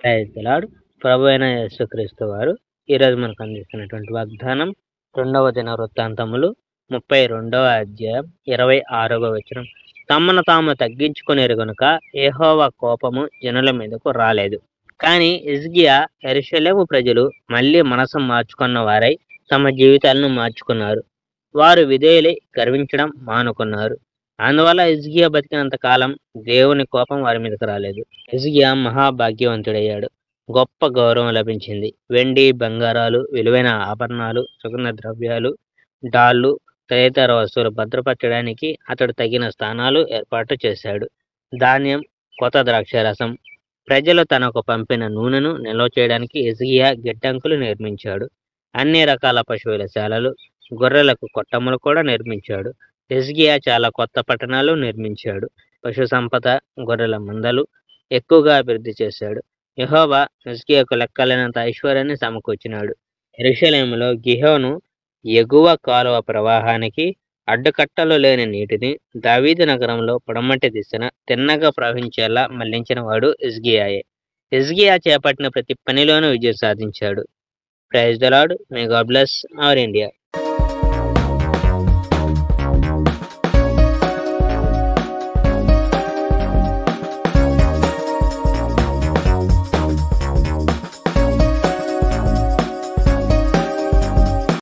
ప్రైజ్లాడు ప్రభు అయిన యేసుక్రీస్తు వారు ఈరోజు మనకు అందిస్తున్నటువంటి వాగ్దానం రెండవ దిన వృత్తాంతములు ముప్పై రెండవ అధ్యాయం ఇరవై ఆరవ వచనం తమను తాము తగ్గించుకుని గనుక ఏహోవా కోపము జనుల మీదకు రాలేదు కానీ ఇజ్గియా ఎరుషలేము ప్రజలు మళ్ళీ మనసు మార్చుకున్న వారై తమ జీవితాలను మార్చుకున్నారు వారు విధేయులై గర్వించడం మానుకున్నారు అందువల్ల ఇజ్గియా బతికినంత కాలం దేవుని కోపం వారి మీదకు రాలేదు ఇజ్గియా మహాభాగ్యవంతుడయ్యాడు గొప్ప గౌరవం లభించింది వెండి బంగారాలు విలువైన ఆభరణాలు సుగంధ ద్రవ్యాలు డాళ్ళు తదితర వస్తువులు భద్రపరచడానికి అతడు తగిన స్థానాలు ఏర్పాటు చేశాడు ధాన్యం కొత్త ద్రాక్షారసం ప్రజలు తనకు పంపిన నూనెను నిల్వ చేయడానికి ఇజిగియా గిడ్డంకులు నిర్మించాడు అన్ని రకాల పశువుల శాలలు గొర్రెలకు కొట్టములు కూడా నిర్మించాడు ఇజ్గియా చాలా కొత్త పట్టణాలు నిర్మించాడు పశు సంపద గొర్రెల మందలు ఎక్కువగా అభివృద్ధి చేశాడు యెహోవా హిజ్కియాకు లెక్కలేనంత ఐశ్వర్యాన్ని సమకూర్చినాడు ఎరుషలేములో గిహోను ఎగువ కాలువ ప్రవాహానికి అడ్డుకట్టలు లేని నీటిని దావీదు నగరంలో పొడమటి దిశన తిన్నగా ప్రవహించేలా మళ్లించిన వాడు ఇజ్గియాయే ఇజ్గియా చేపట్టిన ప్రతి పనిలోనూ విజయం సాధించాడు praise the lord may God bless our India